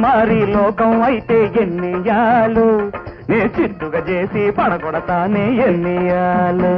మారి లోకం అయితే ఎన్నియాలు నే చిత్తుగా చేసి పడగొడతానే ఎన్నియాలు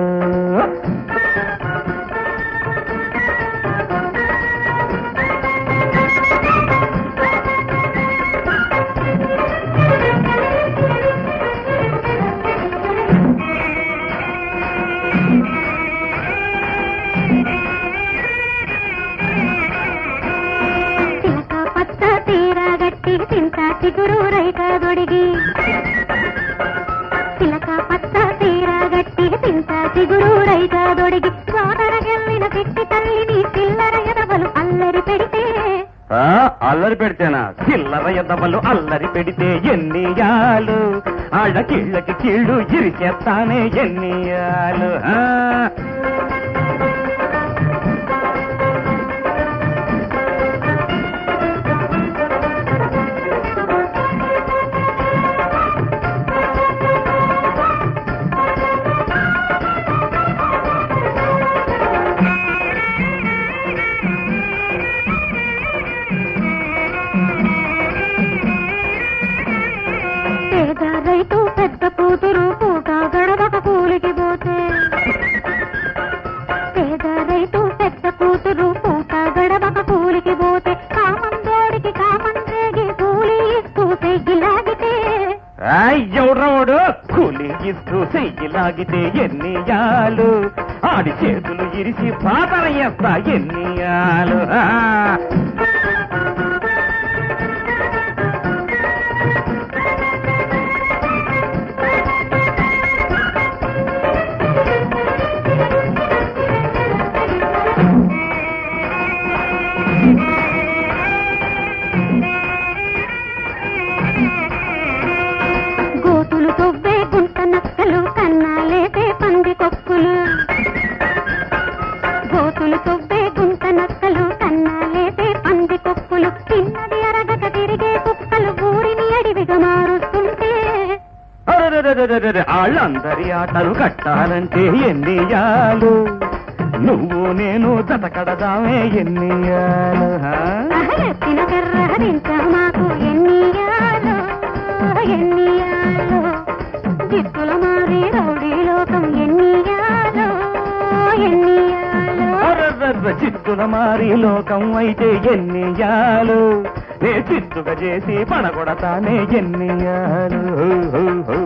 చిలక పచ్చ తీర గట్టి చింత చిగురు రైక దొడిగి చిలక పచ్చ తీర గట్టి చింత చిగురు రైక దొడిగి వానర గెల్లిన పెట్టి తల్లిని చిల్లర ఎదవలు అల్లరి పెడితే ఆ, అల్లరి పెడితేనా చిల్లర ఎదవలు అల్లరి పెడితే ఎన్నియాలు ఆళ్ళ కీళ్ళకి కీళ్ళు ఇరిచేస్తానే ఎన్నియాలు ఆ. పేద రైతు పెద్ద కూతురు పూట గడవక కూలికి పోతే పేద రైతు పెద్ద కూతురు పూట గడవక కూలికి పోతే కామందోడికి కామం రేగి కూలి ఇస్తూ సెగ్గిలాగితే ఎవడ్రవాడు కూలి ఇస్తూ చెయ్యి లాగితే ఎన్నియాలు ఆడి చేతులు ఇరిసి పాతర చేస్తా ఎన్నియాలు ఆ. గోతులు తొవ్వే గుంట నక్కలు కన్నాలేసే పంది కొక్కులు గోతులు తొవ్వే గుంట నక్కలు కన్నాలేసే పంది కొక్కులు తిన్నది అరగక తిరిగే కుక్కలు ఊరిని అడివిగా మారుస్తుంటే అరెరెరెరెరెరె, వాళ్ళందరి ఆటలు కట్టాలంటే ఎన్నియాలు నువ్వు నేను జత కడదామే ఎన్నియాలు ఆ? అహలెత్తిన కర్రహరించ మాకు ఎన్నియాలో ఎన్నియాలో జిత్తుల మారి రౌడీ లోకం ఎన్నియాలో ఎన్నియాలో అరెరెరె, చిత్తుల మారి లోకం అయితే ఎన్నియాలు నే చిత్తుగా చేసి పడగొడతానే ఎన్నియాలు హూ, హూ, హూ.